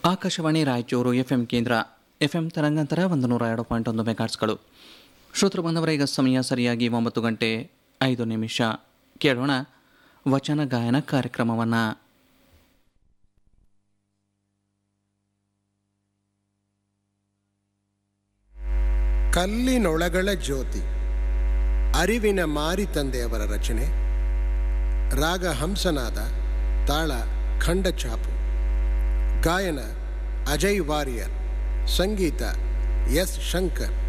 Akashvani Raichur FM ಕೇಂದ್ರ FM ತರಂಗಾಂತರ ಒಂದು ನೂರ ಎರಡು ಪಾಯಿಂಟ್ ಒಂದು ಮೆಗಾಟ್ಸ್ಗಳು ಶ್ರೋತೃ ಬಂದವರ ಈಗ ಸಮಯ ಸರಿಯಾಗಿ ಒಂಬತ್ತು ಗಂಟೆ ಐದು ನಿಮಿಷ ಕೇಳೋಣ ವಚನ ಗಾಯನ ಕಾರ್ಯಕ್ರಮವನ್ನು ಕಲ್ಲಿನೊಳಗಳ ಜ್ಯೋತಿ ಅರಿವಿನ ಮಾರಿ ತಂದೆಯವರ ರಚನೆ ರಾಗ ಹಂಸನಾದ ತಾಳ ಖಂಡಚಾಪು ಗಾಯನ ಅಜಯ್ ವಾರಿಯರ್ ಸಂಗೀತ ಎಸ್ ಶಂಕರ್